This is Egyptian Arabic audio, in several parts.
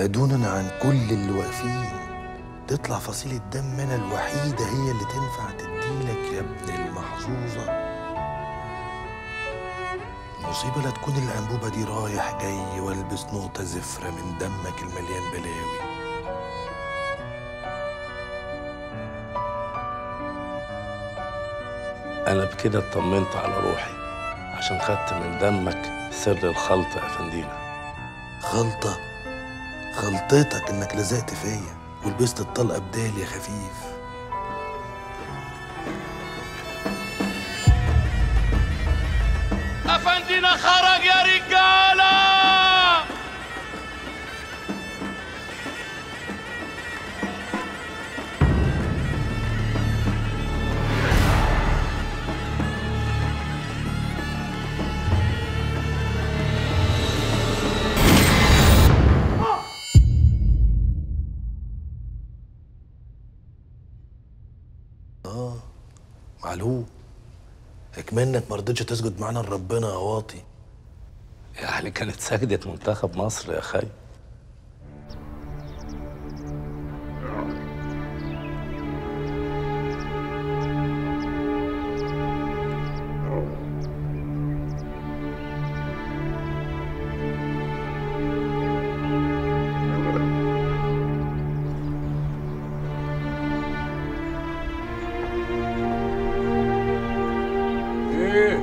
دونا عن كل اللي واقفين تطلع فصيلة دم أنا الوحيدة هي اللي تنفع تديلك يا ابن المحظوظة المصيبة لا تكون الأنبوبة دي رايح جاي والبس نقطة زفرة من دمك المليان بلاوي أنا بكده اطمنت على روحي عشان خدت من دمك سر الخلطة يا فندينا خلطة خلطتك إنك لزقت فيا ولبست الطلقة بدالي يا خفيف افندينا خرج يا رجاله معلوم اكمنك ما رضيتش تسجد معانا لربنا يا واطي يعني كانت سجدة منتخب مصر يا خي ايه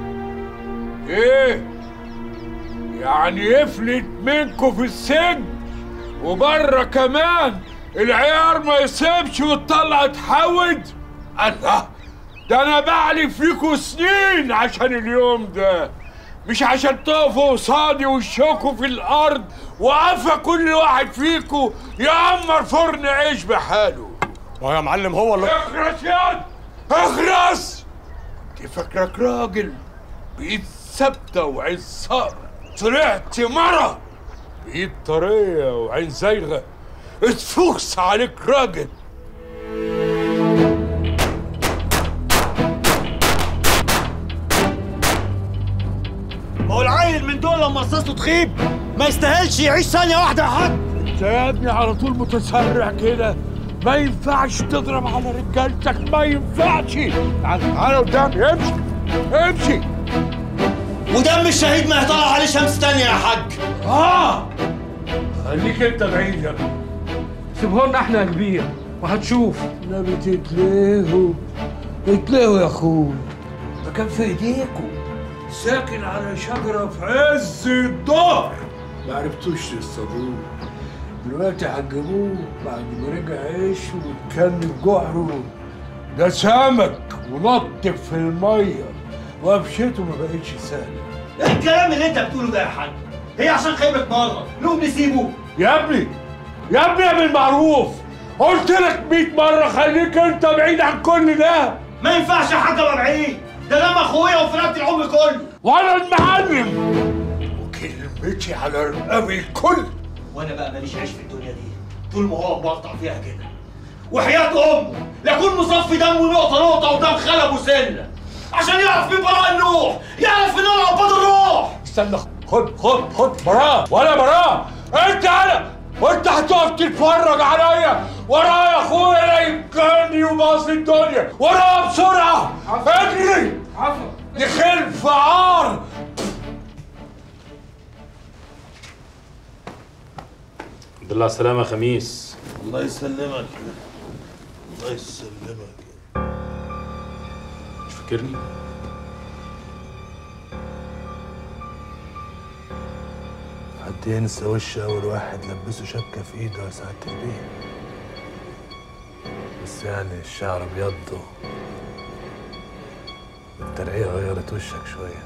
ايه يعني يفلت منكم في السجن وبره كمان العيار ما يسيبش وتطلع تحود الله ده انا بعلي فيكوا سنين عشان اليوم ده مش عشان تقفوا قصادي وشكوا في الارض وقفا كل واحد فيكوا يعمر فرن عيش بحاله ما يا معلم هو اللي اخرس ياد اخرس انت فاكرك راجل بايد ثابته وعين صقر طلعت مرة بايد طريه وعين زايغه اتفوكس عليك راجل ما هو العيل من دول لما رصاصته تخيب ما يستاهلش يعيش ثانية واحدة يا حاج انت يا ابني على طول متسرع كده ما ينفعش تضرب على رجالتك ما ينفعش تعال تعال قدامي امشي امشي ودم الشهيد ما يطلع عليه شمس تانية يا حاج اه خليك انت بعيد يا ابني سيبه لنا احنا يا كبير وهتشوف النبي تتلهوا اتلهوا يا اخوي ده كان في ايديكم ساكن على شجرة في عز الظهر ما عرفتوش تصطادوه دلوقتي هتجيبوه بعد ما رجع عيش واتكلم جعره ده سمك ونط في المية وقفشته ما بقتش سهلة ايه الكلام اللي انت بتقوله ده يا حاج هي عشان خيبة مرة نقوم نسيبه يا ابني يا ابني يا بالمعروف قلت لك 100 مرة خليك انت بعيد عن كل ده ما ينفعش يا حاج ابقى بعيد ده دم اخويا وفرقت العمر كله وانا المعلم وكلمتي على رقبي الكل وانا بقى ماليش عيش في الدنيا دي طول ما هو مقطع فيها كده وحياة امه لاكون مصفي دمه نقطة نقطة ودم خلب وسنة عشان يعرف مين براء النوح يعرف ان انا عباد الروح استنى خد خد خد براء ولا براء انت انا وانت هتقف تتفرج عليا ورايا يا اخويا لا يمكنني وباص الدنيا ورايا بسرعة اجري عفوا دي خلف عار الحمد لله على السلامة يا خميس الله يسلمك الله يسلمك مش فاكرني؟ حد ينسى وش اول واحد لبسه شبكه في ايده يا سعاده البيه بس يعني الشعر ابيض والترقيه غيرت وشك شويه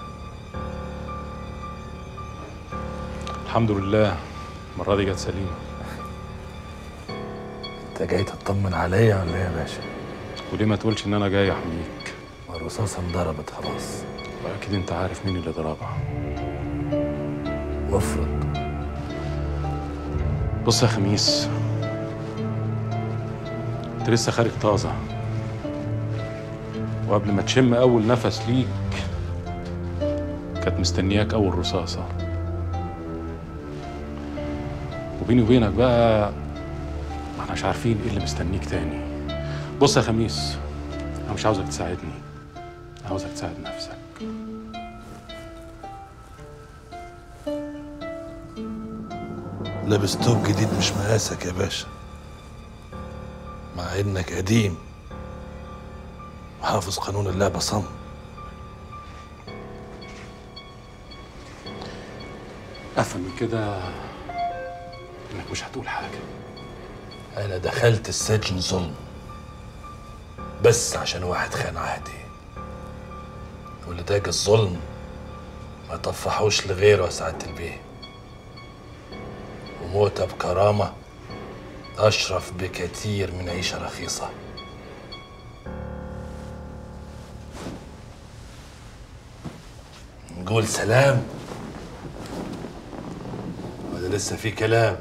الحمد لله المرة دي جت سليمة انت جاي تطمن عليا ولا ايه يا باشا؟ وليه ما تقولش إن أنا جاي أحميك؟ ما الرصاصه انضربت خلاص وأكيد أنت عارف مين اللي ضربها وافرض بص يا خميس أنت لسه خارج طازة وقبل ما تشم أول نفس ليك كانت مستنياك أول رصاصة وبيني وبينك بقى ما احناش عارفين ايه اللي مستنيك تاني بص يا خميس انا مش عاوزك تساعدني عاوزك تساعد نفسك لابس توب جديد مش مقاسك يا باشا مع انك قديم وحافظ قانون اللعبة صم افهم من كده انك مش هتقول حاجه انا دخلت السجن ظلم بس عشان واحد خان عهدي واللي داج الظلم ما طفحوش لغيره يا سعادة البيه وموتة بكرامة أشرف بكتير من عيشة رخيصة نقول سلام ولا لسه في كلام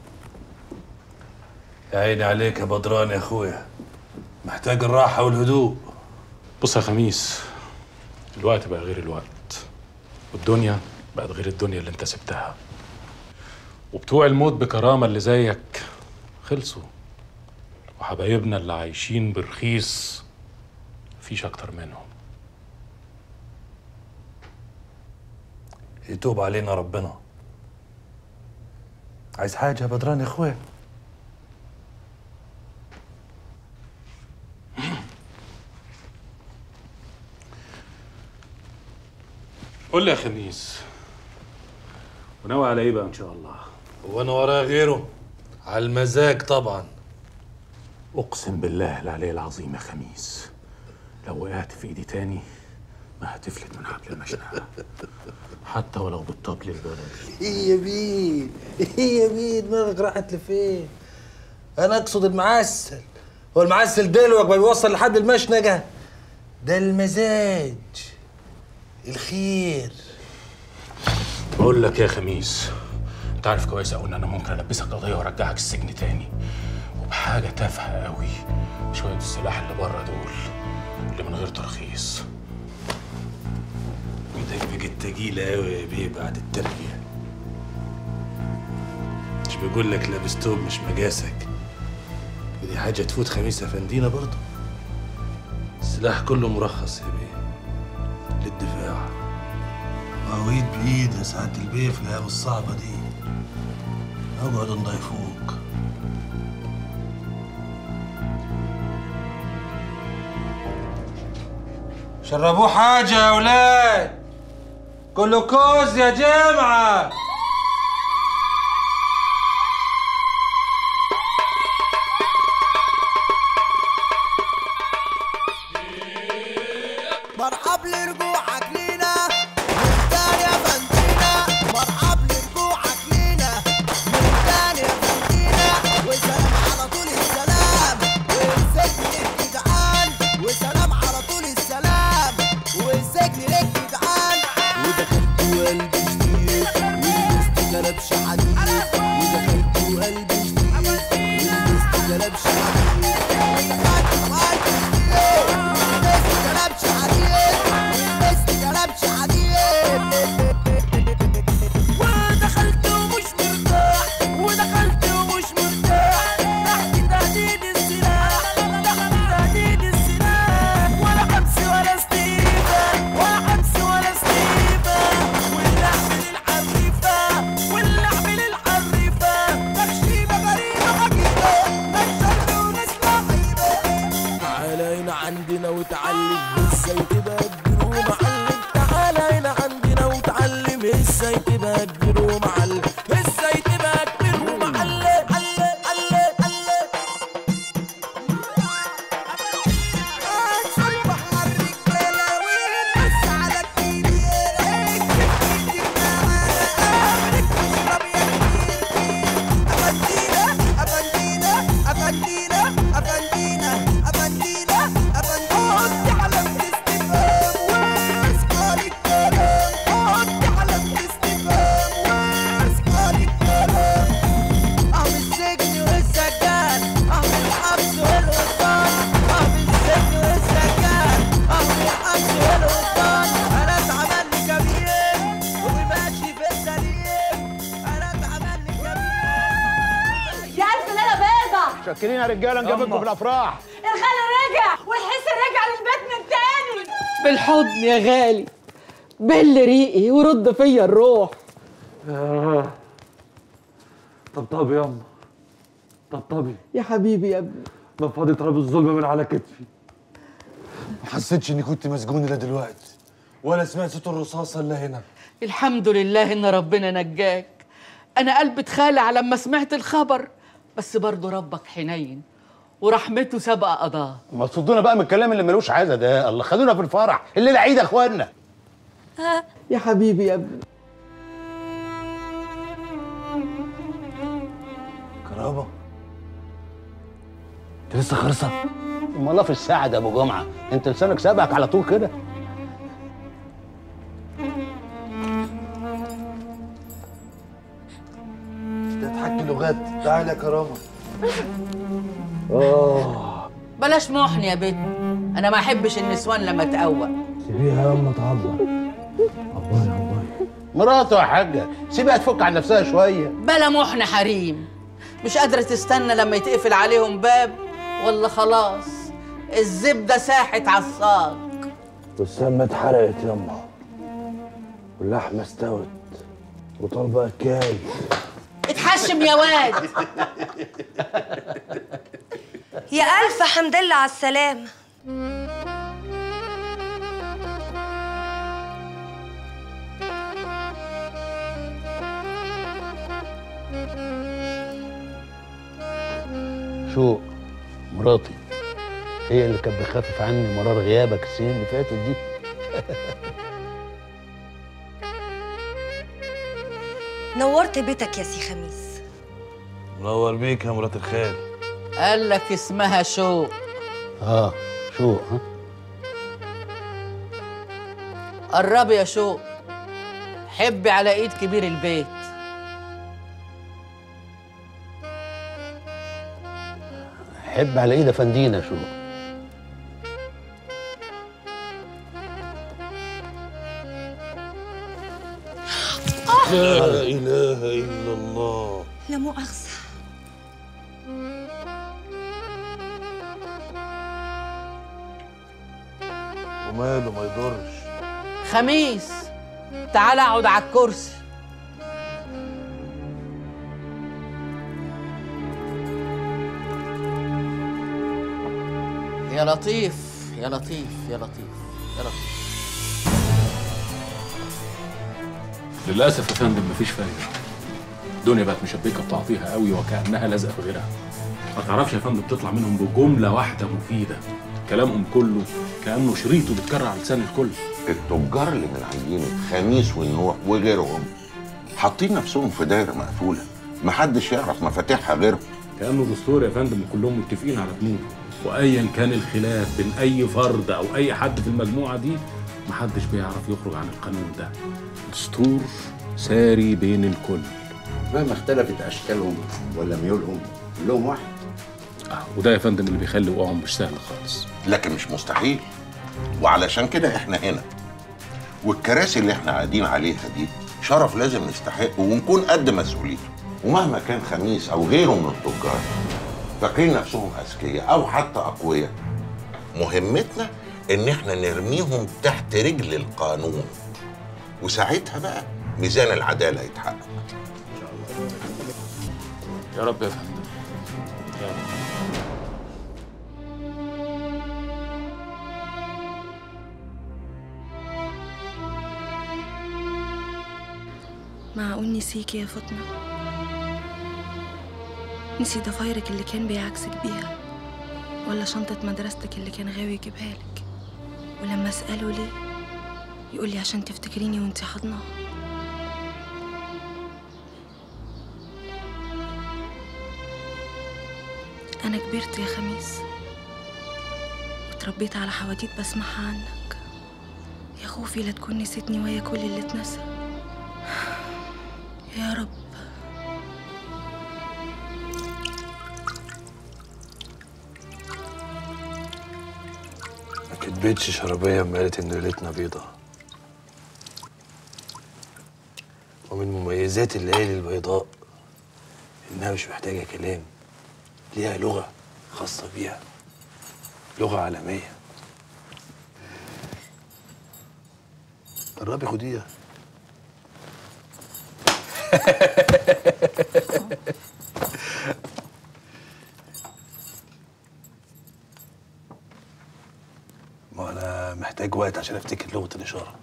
يا عيني عليك يا بدران يا اخويا محتاج الراحة والهدوء بص يا خميس الوقت بقى غير الوقت والدنيا بقت غير الدنيا اللي انت سبتها وبتوع الموت بكرامة اللي زيك خلصوا وحبايبنا اللي عايشين برخيص مفيش أكتر منهم يتوب علينا ربنا عايز حاجة يا بدران يا اخويا قول لي يا خميس وناوي على ايه بقى ان شاء الله وانا وراه غيره على المزاج طبعا اقسم بالله العلي العظيم يا خميس لو وقعت في ايدي تاني ما هتفلت من حبل المشنقه حتى ولو بالطبل البلدي ايه يا بيه ايه يا بيه دماغك راحت لفين انا اقصد المعسل هو المعسل دلوقتي ما بيوصل لحد المشنقه ده المزاج الخير بقول لك يا خميس انت عارف كويس قوي ان انا ممكن البسك قضيه وارجعك السجن تاني وبحاجه تافهه قوي شويه السلاح اللي بره دول اللي من غير ترخيص ايدك بقت تقيلة قوي يا بيه بعد التربية مش بقول لك لابس توب مش مقاسك ودي حاجة تفوت خميس أفندينا برضه السلاح كله مرخص يا بيه للدفاع وعويد بإيد يا سعادة البيه في الأيام الصعبة دي اقعد نضيفوك شربوه حاجة يا ولاد جلوكوز يا جمعة مرحب لرجوعك لينا من تاني يا فندينا مرحب لرجوعك لينا من تاني يا فندينا وسلام على طول السلام والسجن لك جدعان وسلام على طول السلام والسجن لك جدعان ودخلت وقلبي جديد ولبست كلبش حديد ودخلت وقلبي جديد ولبست كلبش حديد ودخلت وقلبي جديد ولبست كلبش حديد ولبست كلبش حديد ودخلت ومش مرتاح ودخلت ومش مرتاح تحت تهديد السلاح تحت تهديد السلاح ولا حبس ولا استيفا ولا حبس ولا استيفا واللعب للحريفة واللعب للحريفة تخشيبة غريبة عجيبة نكشر وناس لعيبة تعالى هنا عندنا وتعلم ازاي تبقى كبير ومعلم تعالى هنا عندنا وتعلم ازاي تبقى كبير ومعلم ازاي تبقى كبير ومعلم علم علم علم صبح على الرجالة والناس على الكبير كتير معانا اشرب يا كبير أفندينا أفندينا أفندينا أفندينا أفندينا أفندينا حط علامة استفهام متشكرين يا رجاله نجيب لكم بالافراح الخال رجع والحس رجع للبيت من تاني بالحضن يا غالي بل ريقي ورد فيا الروح آه. طبطبي ياما طبطبي يا حبيبي يا ابني نفضي تراب الظلم من على كتفي ما حسيتش اني كنت مسجون الا دلوقتي ولا سمعت صوت الرصاصه الا هنا الحمد لله ان ربنا نجاك انا قلبي اتخلع لما سمعت الخبر بس برضه ربك حنين ورحمته سبق قضاه ما تصدونا بقى من الكلام اللي ملوش عايزه ده الله خلونا في الفرح الليله عيد يا اخوانا يا حبيبي يا ابني كرامه انت لسه خرصه امال الله في الساعه ده يا ابو جمعه انت لسانك سابقك على طول كده ده تحكي لغات تعالى يا كرامه اه بلاش محن يا بنت انا ما احبش النسوان لما تقوى سيبيها يا اما تعبر مراته يا حاجه سيبها تفك عن نفسها شويه بلا محن حريم مش قادرة تستنى لما يتقفل عليهم باب ولا خلاص الزبدة ساحت على الصاج والسمه اتحرقت يما واللحمه استوت وطالبه اكاي اتحشم يا واد يا ألف حمد لله على السلامة شو مراتي هي اللي كانت بتخفف عني مرار غيابك السنين اللي فاتت دي نورت بيتك يا سي خميس منور بيك يا مرات الخال قال لك اسمها شوق اه شو ها قربي يا شوق حبي على ايد كبير البيت حب على ايد افندينا شو لا اله الا الله لا مؤاخذة وماله ما يضرش خميس تعال اقعد على الكرسي يا لطيف يا لطيف يا لطيف يا لطيف للاسف يا فندم مفيش فايده الدنيا بقت مشبكه بتعطيها قوي وكانها لازقه في غيرها ما تعرفش يا فندم تطلع منهم بجمله واحده مفيده كلامهم كله كانه شريطه بيتكرر على لسان الكل التجار اللي من عينه خميس والنوح وغيرهم حاطين نفسهم في دايره مقفوله محدش يعرف مفاتيحها غيرهم كانه دستور يا فندم وكلهم متفقين على بنود وايا كان الخلاف بين اي فرد او اي حد في المجموعه دي محدش بيعرف يخرج عن القانون ده دستور ساري بين الكل مهما اختلفت اشكالهم ولا ميولهم كلهم واحد آه وده يا فندم اللي بيخلي وقعهم مش سهل خالص لكن مش مستحيل وعلشان كده احنا هنا والكراسي اللي احنا قاعدين عليها دي شرف لازم نستحقه ونكون قد مسؤوليته ومهما كان خميس او غيره من التجار فاكرين نفسهم اذكياء او حتى اقوياء مهمتنا ان احنا نرميهم تحت رجل القانون وساعتها بقى ميزان العداله يتحقق يا رب يا فندم يا رب معقول نسيكي يا فاطمة نسي ضفايرك اللي كان بيعكسك بيها ولا شنطة مدرستك اللي كان غاوي يجيبها لك ولما أسأله ليه يقول لي عشان تفتكريني وانت حضنة أنا كبرت يا خميس وتربيت على حواديت بسمعها عنك يا خوفي لا تكون نسيتني ويا كل اللي اتنسى يا رب ما كدبتش شربية اما قالت ان ليلتنا بيضة ومن مميزات الليالي البيضاء انها مش محتاجة كلام ليها لغة خاصة بيها لغة عالمية قربي خديها ما انا محتاج وقت عشان افتكر لغة الإشارة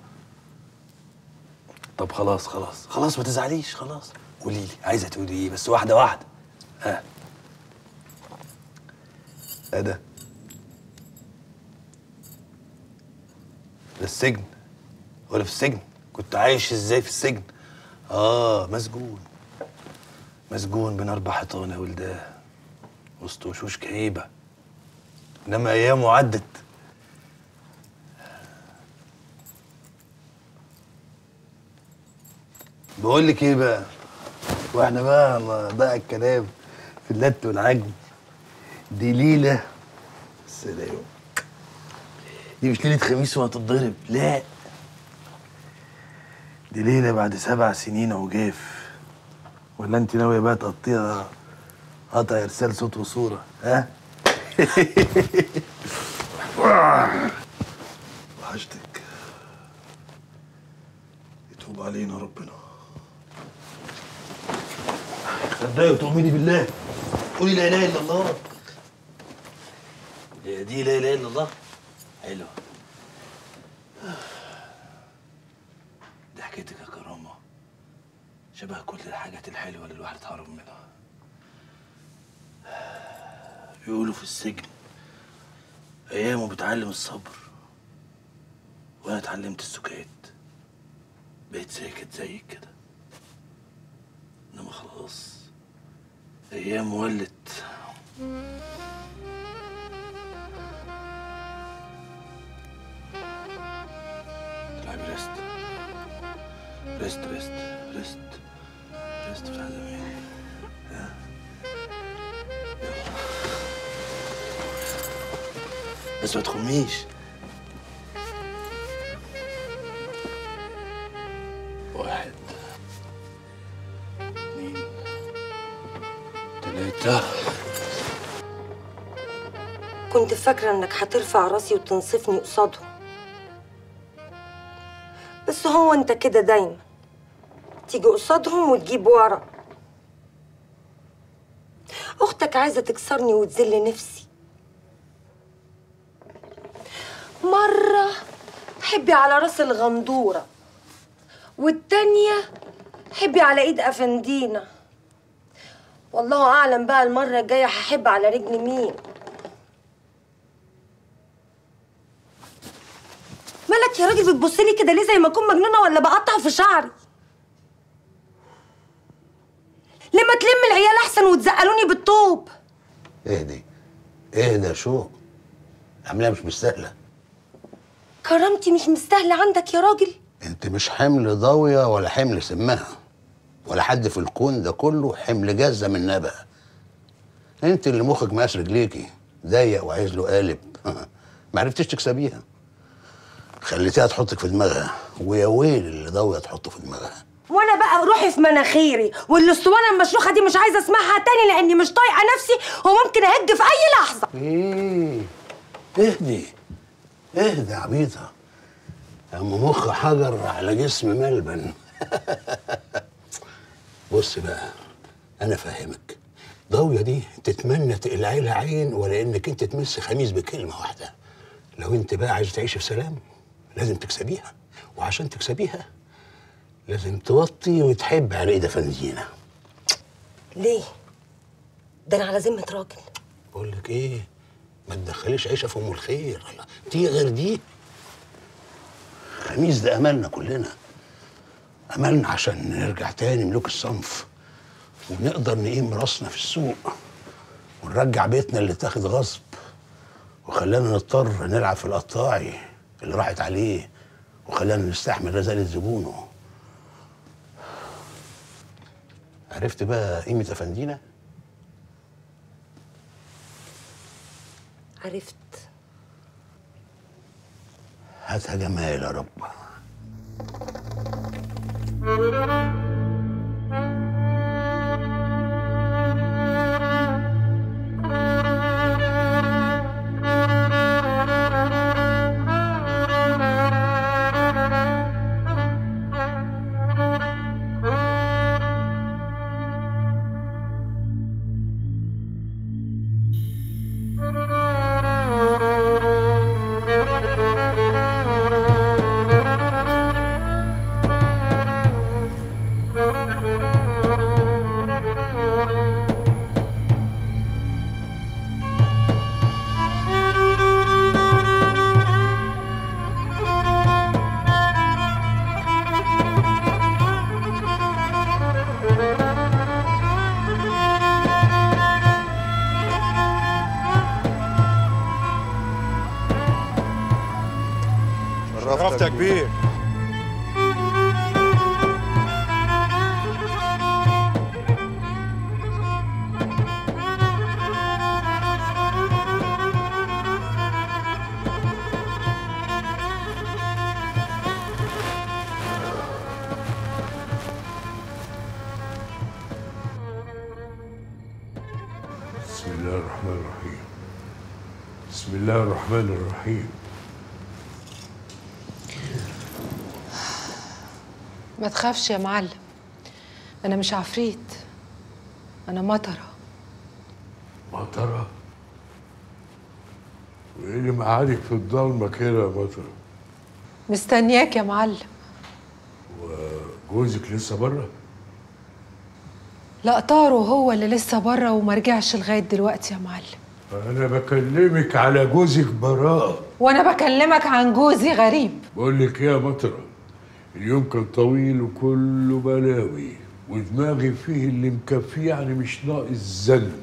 طب خلاص خلاص خلاص ما تزعليش خلاص قولي لي عايزة تقولي ايه بس واحدة واحدة ها ايه ده؟ ده السجن ولا في السجن؟ كنت عايش ازاي في السجن؟ اه مسجون مسجون بين اربع حيطان يا ولداه وسط وشوش كئيبة انما ايامه عدت بقول لك ايه بقى واحنا بقى ما بقى الكلام في اللت والعجن دي ليله سلام دي مش ليله خميس وهتتضرب لا دي ليله بعد سبع سنين عجاف ولا انت ناويه بقى تقطيها قطع ارسال صوت وصوره ها وحشتك يتوب علينا ربنا صدقي وتؤمني بالله قولي لا اله الا الله هي دي لا اله الا الله حلوه ضحكتك يا كرامه شبه كل الحاجات الحلوه اللي الواحد اتهرب منها بيقولوا في السجن ايامه بتعلم الصبر وانا اتعلمت السكات بقيت ساكت زيك كده انما خلاص ايام ولت تلعبي ريست ريست ريست ريست ريست في العالمين ها؟ يلا. بس ما تخميش واحد اثنين ثلاثة كنت فاكرة انك هترفع راسي وتنصفني قصادهم بس هو انت كده دايما تيجي قصادهم وتجيب ورا اختك عايزة تكسرني وتذل نفسي مرة حبي على راس الغندورة والتانية حبي على ايد افندينا والله اعلم بقى المرة الجاية هحب على رجل مين مالك يا راجل بتبصلي كده ليه زي ما اكون مجنونه ولا بقطع في شعري لما تلم العيال احسن وتزقلوني بالطوب اهدي اهدى شو عملها مش مستاهله كرامتي مش مستاهله عندك يا راجل انت مش حمل ضاويه ولا حمل سماها ولا حد في الكون ده كله حمل جزه من نبأ انت اللي مخك مقاس رجليكي ضيق وعايز له قالب ما عرفتش تكسبيها خليتيها تحطك في دماغها ويا ويل اللي ضاويه تحطه في دماغها وانا بقى روحي في مناخيري والاسطوانه المشروخه دي مش عايزه اسمعها تاني لاني مش طايقه نفسي وممكن اهج في اي لحظه ايه اهدي اهدي يا عبيطه اما مخ حجر على جسم ملبن بص بقى انا فاهمك ضاويه دي تتمنى تقلعي لها عين ولا انك انت تمس خميس بكلمه واحده لو انت بقى عايز تعيش في سلام لازم تكسبيها وعشان تكسبيها لازم توطي وتحب على ايد فنزينه ليه ده انا على ذمه راجل بقول لك ايه ما تدخليش عيشه في ام الخير الله دي غير دي خميس ده املنا كلنا املنا عشان نرجع تاني ملوك الصنف ونقدر نقيم راسنا في السوق ونرجع بيتنا اللي اتاخد غصب وخلانا نضطر نلعب في القطاعي اللي راحت عليه وخلانا نستحمل رزالة زبونه عرفت بقى قيمة أفندينا؟ عرفت هاتها جمال يا رب شرفت يا كبير بسم الله الرحمن الرحيم بسم الله الرحمن الرحيم ما تخافش يا معلم انا مش عفريت انا مطره مطرة وايه اللي معادك في الضلمة كده يا مطرة مستنياك يا معلم جوزك لسه بره لا طارو هو اللي لسه بره وما رجعش لغايه دلوقتي يا معلم انا بكلمك على جوزك براءة وانا بكلمك عن جوزي غريب بقول لك ايه يا مطرة اليوم كان طويل وكله بلاوي ودماغي فيه اللي مكفيه يعني مش ناقص زن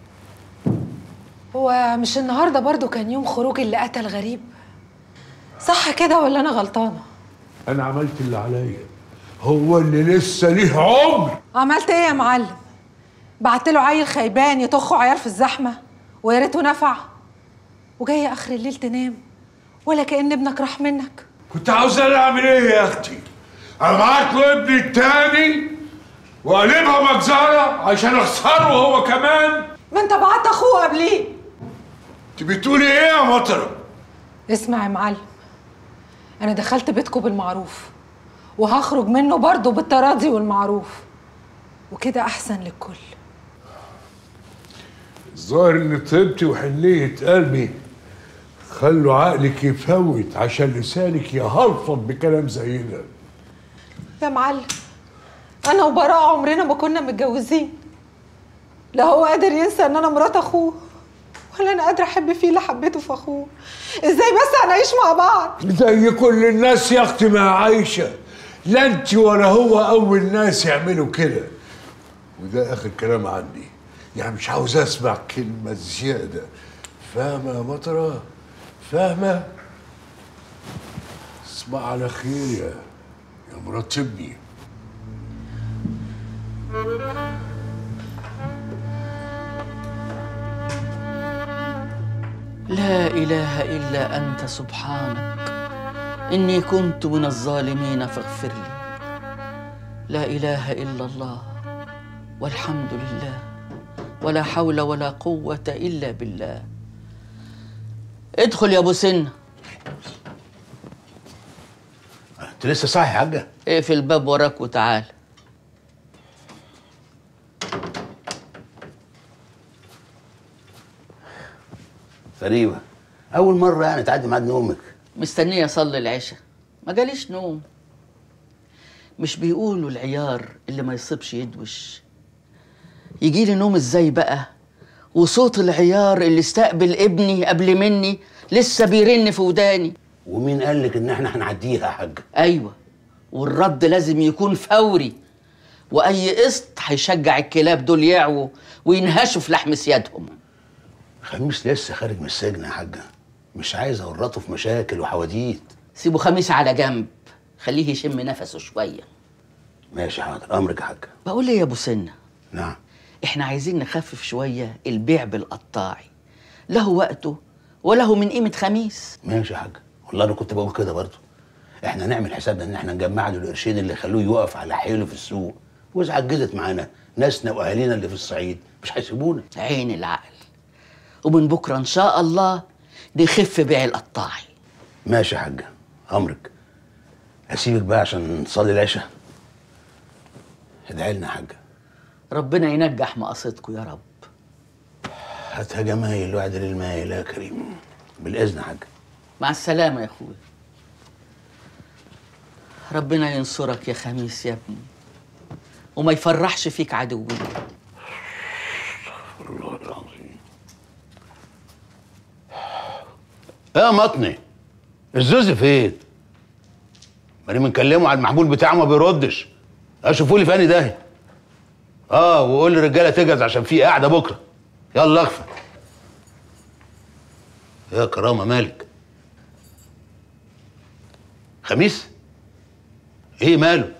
هو مش النهارده برضو كان يوم خروج اللي قتل غريب صح كده ولا انا غلطانه انا عملت اللي عليا هو اللي لسه ليه عمر عملت ايه يا معلم بعت له عيل خيبان يطخه عيار في الزحمه ويا ريته نفع وجاي اخر الليل تنام ولا كأن ابنك راح منك كنت عاوز انا اعمل ايه يا اختي ابعت له ابني التاني واقلبها مجزره عشان اخسره هو كمان ما انت بعت اخوه قبليه انت بتقولي ايه يا مطره اسمع يا معلم انا دخلت بيتكم بالمعروف وهخرج منه برضه بالتراضي والمعروف وكده احسن للكل الظاهر ان طيبتي وحنيه قلبي خلوا عقلك يفوت عشان لسانك يهلفط بكلام زي ده يا معلم انا وبراء عمرنا ما كنا متجوزين لا هو قادر ينسى ان انا مرات اخوه ولا انا قادره احب فيه اللي حبيته في اخوه ازاي بس هنعيش مع بعض زي كل الناس يا اختي ما عايشه لا انت ولا هو اول ناس يعملوا كده وده اخر كلام عندي يعني مش عاوز اسمع كلمه زياده فاهمه يا مطره فاهمه اسمع على خير يا يا مرات ابني لا إله إلا أنت سبحانك إني كنت من الظالمين فاغفر لي لا إله إلا الله والحمد لله ولا حول ولا قوة إلا بالله ادخل يا أبو سنة انت لسه صاحي يا حاجه اقفل الباب وراك وتعال غريبه اول مره يعني تعدي ميعاد نومك مستنية أصلي العشاء ما جاليش نوم مش بيقولوا العيار اللي ما يصيبش يدوش يجي لي نوم ازاي بقى وصوت العيار اللي استقبل ابني قبل مني لسه بيرن في وداني ومين قال لك ان احنا هنعديها يا حاج ايوه والرد لازم يكون فوري واي قسط هيشجع الكلاب دول يعووا وينهشوا في لحم سيادهم خميس لسه خارج من السجن يا حاجه مش عايز اورطه في مشاكل وحواديت سيبوا خميس على جنب خليه يشم نفسه شويه ماشي حاضر امرك يا حاج بقول لي يا ابو سنه نعم احنا عايزين نخفف شويه البيع بالقطاعي له وقته وله من قيمه خميس ماشي يا حاج والله انا كنت بقول كده برضه احنا نعمل حسابنا ان احنا نجمع له القرشين اللي خلوه يقف على حيله في السوق واذا عجزت معانا ناسنا واهالينا اللي في الصعيد مش هيسيبونا عين العقل ومن بكره ان شاء الله نخف بيع القطاعي ماشي يا حاج امرك اسيبك بقى عشان نصلي العشاء ادعي لنا يا حاج ربنا ينجح مقاصدكم يا رب هاتها جمايل واعدل المايل يا كريم بالاذن يا حاج مع السلامه يا اخويا ربنا ينصرك يا خميس يا ابني وما يفرحش فيك عدوين الله العظيم يا مطني الزوز فين؟ ماني بنكلمه على المحمول بتاعه ما بيردش اشوفوا لي في انهي داهيه اه وقول للرجاله تجهز عشان في قاعده بكره يلا اغفى يا كرامه مالك خميس ايه ماله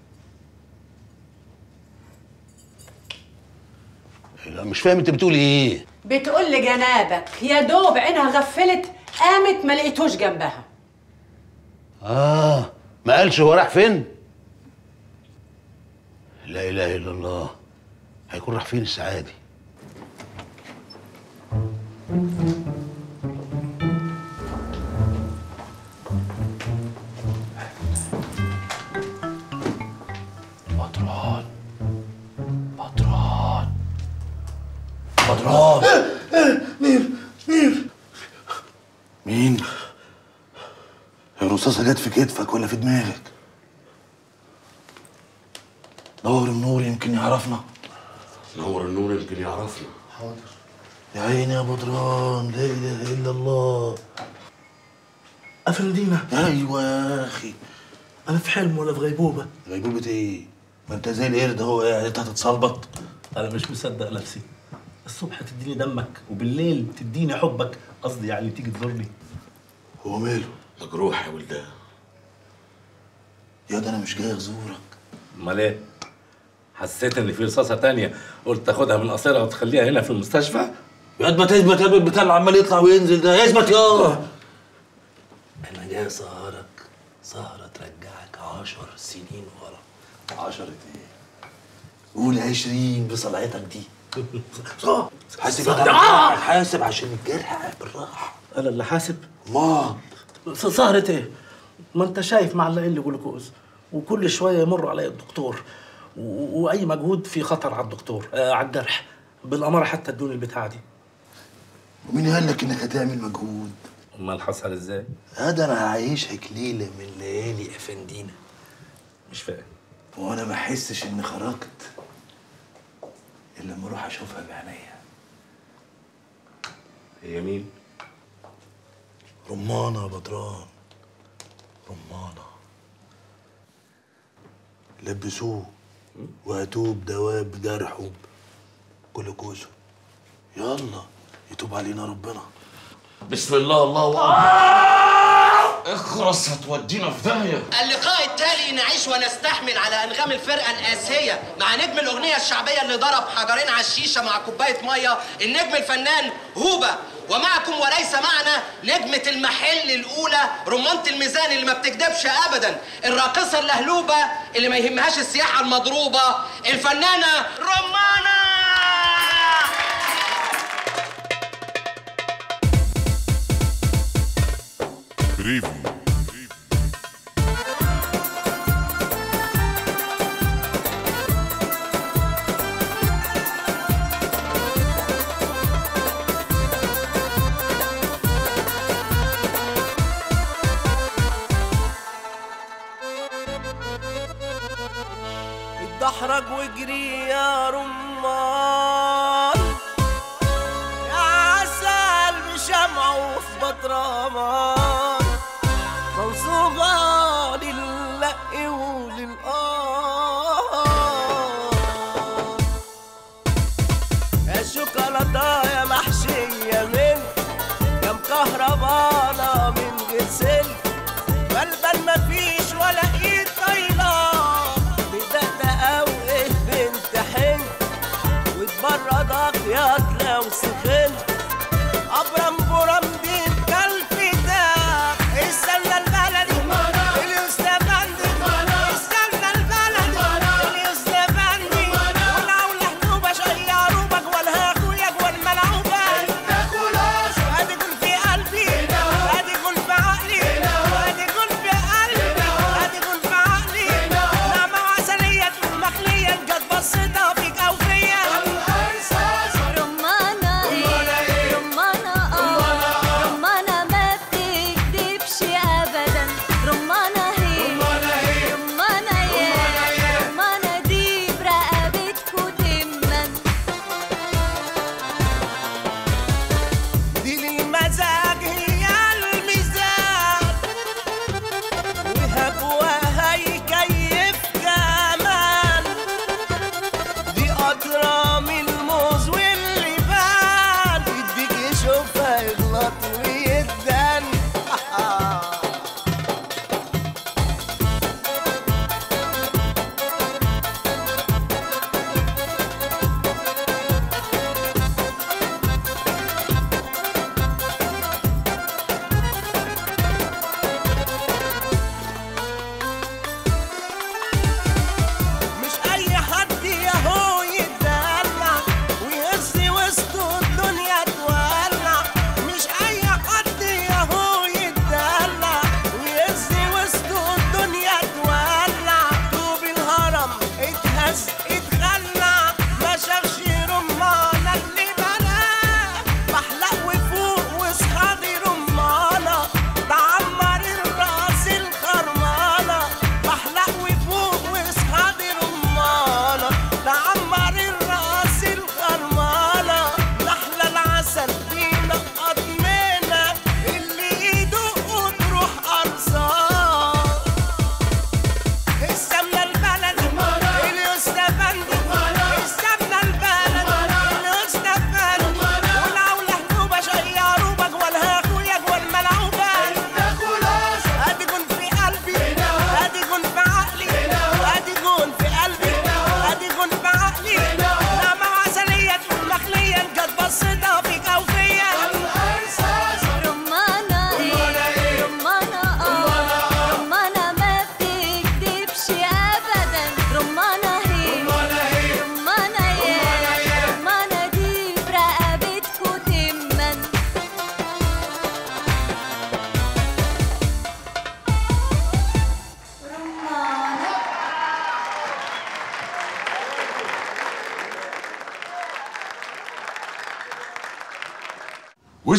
لا مش فاهم انت بتقول ايه بتقول لجنابك يا دوب عينها غفلت قامت ما لقيتوش جنبها اه ما قالش هو راح فين لا اله الا الله هيكون راح فين الساعه دي بدران بدران بدران مين مين مين؟ الرصاصة جت في كتفك ولا في دماغك؟ دور النور يمكن يعرفنا نور النور يمكن يعرفنا حاضر يا عيني يا بدران لا اله الا الله افندينا ايوه يا اخي انا في حلم ولا في غيبوبه غيبوبه ايه ما انت زي القرد اهو قاعد انت هتتصلبط انا مش مصدق نفسي الصبح تديني دمك وبالليل تديني حبك قصدي يعني تيجي تزورني هو ماله مجروح يا ولدان يا ده انا مش جاي ازورك امال ايه حسيت ان في رصاصه تانية قلت تاخدها من قصيرها وتخليها هنا في المستشفى يا ما تثبت يا البتاع اللي عمال يطلع وينزل ده اثبت يا انا جاي اسهرك سهرة ترجعك عشر سنين ورا عشرة ايه قول عشرين بصلعتك دي صح حاسب يا جدع، آه! حاسب عشان الجرح بالراحة انا اللي حاسب ما سهرة ايه ما انت شايف معلقين لي جلوكوز وكل شويه يمر علي الدكتور و- واي مجهود في خطر على الدكتور آه على الجرح بالاماره حتى ادوني البتاعه دي ومين قال لك انك هتعمل مجهود امال حصل ازاي هذا انا هعيشك ليلة من ليالي افندينا مش فاهم وانا ما احسش اني خرجت الا لما اروح اشوفها بعينيا هي مين رمانة يا بدران رمانة لبسوه وهاتوه بدواء بجرحه جلوكوزه يلا يتوب علينا ربنا بسم الله الله اكبر اخرس هتودينا في داهيه اللقاء التالي نعيش ونستحمل على انغام الفرقه الاسيه مع نجم الاغنيه الشعبيه اللي ضرب حجرين على الشيشه مع كوبايه ميه النجم الفنان هوبا ومعكم وليس معنا نجمة المحل الأولى رمانة الميزان اللي ما بتكدبش أبدا الراقصة اللهلوبة اللي ما يهمهاش السياحة المضروبة الفنانة رمانة بريفيو اتدحرج واجري يا رمان يا عسل بشمعه في بطرمان منصوبة للق وللقار يا شوكولاتة يا محشية من يا مكهربانة من غير سلك بلبل مفيش ولا ايد طايلة بدقدقة وقف بنت حن وتبرد اخياط لو سخن ابرم برم دين كالفتاة استنى البلدي اليوستفندي استنى البلدي اليوستفندي ولو لحنوبة شياروبك ولا هاكلك والملعوبة ادي كل في قلبي ادي كل في عقلي ادي كل في قلبي ادي كل في عقلي نعمة وعسلية مخلية جت بصيتها فيك او فيا رمانة رمانة اه رمانة ما بتكدبش ابدا رمانة هي رمانة يا رمانة دي برقبتكوا تمن دي للمزاج هي الميزان وهبوها يكيف كمان دي أطرى من الموز واللبان يديك يشوفها يغلط ويدن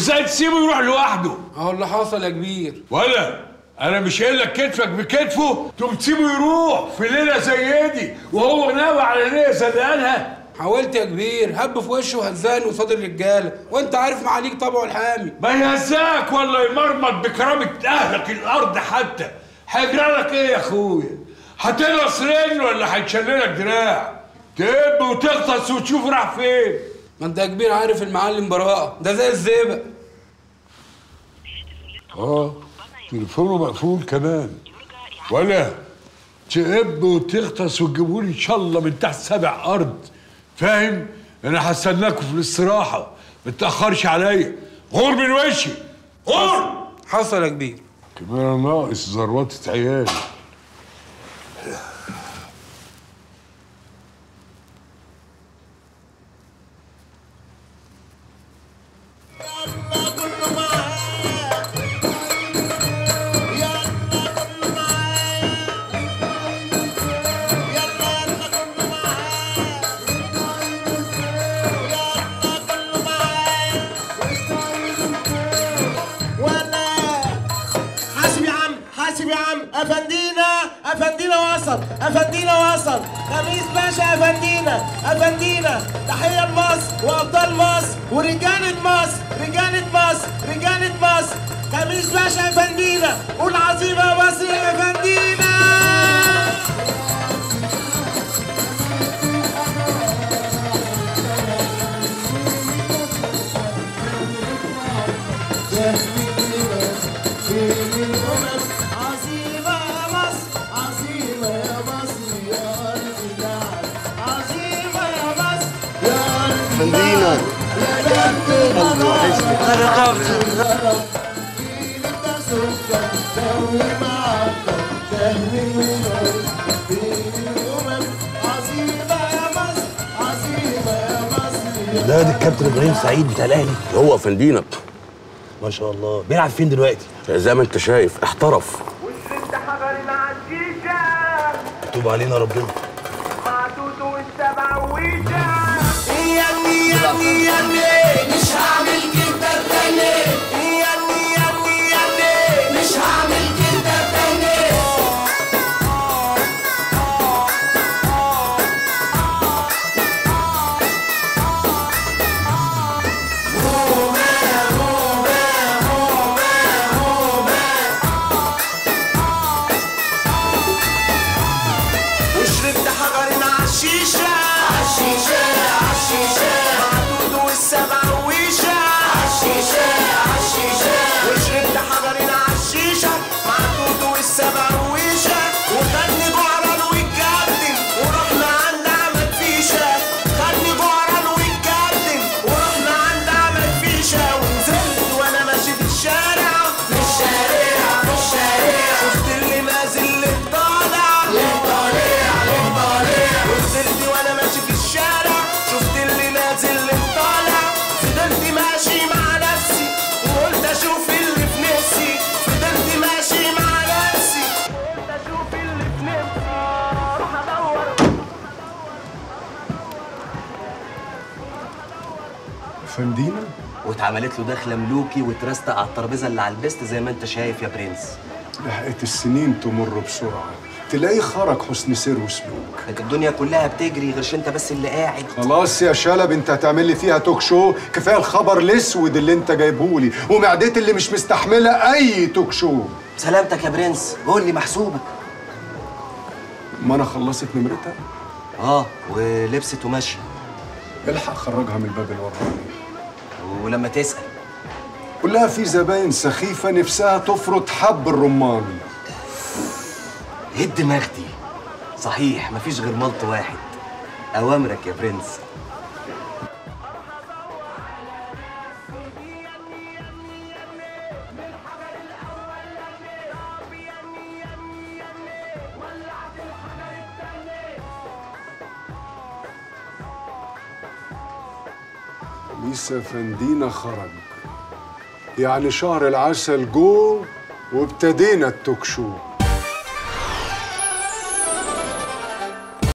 وازاي تسيبه يروح لوحده اهو اللي حصل يا كبير ولا انا مش قايل لك كتفك بكتفه تقوم تسيبه يروح في ليله زي دي وهو ناوي على ليله صدقانها حاولت يا كبير هب في وشه وهزاني قصاد الرجاله وانت عارف معاليك طبعه الحامي ما يهزاك ولا يمرمط بكرامه اهلك الارض حتى هيجرى لك ايه يا اخويا هتنقص رجل ولا هيتشللك دراع تب وتغطس وتشوف راح فين ما انت يا كبير عارف المعلم براءه ده زي الزئبق اه تليفونه مقفول كمان ولا تقب وتغطس وتجيبولي ان شاء الله من تحت سبع ارض فاهم انا هستناكوا في الاستراحه ما تاخرش عليا غور من وشي غور حصل يا كبير كمان ناقص زروطة عيالي حاسب يا عم حاسب يا عم افندينا افندينا وصل افندينا وصل خميس باشا افندينا افندينا تحيه لمصر وابطال مصر ورجاله مصر رجاله مصر رجاله مصر خميس باشا افندينا قول عظيمه يا مصر يا افندينا عظيمة يا مصر عظيمة يا مصر يا أرض النعم عظيمة يا مصر يا أرض فندينا يا جد قلبي وحشني. غرقت انت سكر دوي معطر تهوي ونور بين الأمم عظيمة يا مصر عظيمة يا مصر ده ده الكابتن ابراهيم سعيد بتاع الاهلي هو فندينا ما شاء الله بيلعب فين دلوقتي زي ما انت شايف احترف والست حجر مع الشيشة توب علينا ربنا مع توتو والسبع ويشة ياني ياني ياني مش هعمل كده تاني ياني ياني ياني مش هعمل كده تاني وشربت حجر مع الشيشة عالشيشة عالشيشة مع دودو والسبع ويشة عالشيشة عالشيشة وشربت حجر مع الشيشة مع دودو والسبع ويشة وخدني جعران واتجدن ورحنا عند عمد فيشة خدني جعران واتجدن ورحنا عند عمد فيشة ونزلت وانا ماشي في الشارع في الشارع في الشارع شفت اللي نازل اللي طالع اللي طالع اللي طالع ونزلت وانا ماشي في الشارع شفت اللي نازل اللي طالع فضلت ماشي مع نفسي وقلت اشوف اللي في نفسي فضلت ماشي مع نفسي قلت اشوف اللي في نفسي اروح ادور فندينا واتعملت له دخله ملوكي واترستق على الترابيزه اللي على البست زي ما انت شايف يا برنس لحقت السنين تمر بسرعة تلاقيه خرج حسن سير وسلوك كانت الدنيا كلها بتجري غيرش انت بس اللي قاعد خلاص يا شلب انت هتعمل لي فيها توك شو كفايه الخبر الاسود اللي انت جايبهولي ومعدتي اللي مش مستحمله اي توك شو سلامتك يا برنس قول لي محسوبك ما انا خلصت نمرتها اه ولبست وماشيه الحق خرجها من الباب الوراني ولما تسال قول لها في زباين سخيفه نفسها تفرط حب الرمان ايه الدماغ دي صحيح مفيش غير ملط واحد اوامرك يا برنس لسه فندينا خرج يعني شهر العسل جو وابتدينا التوك شو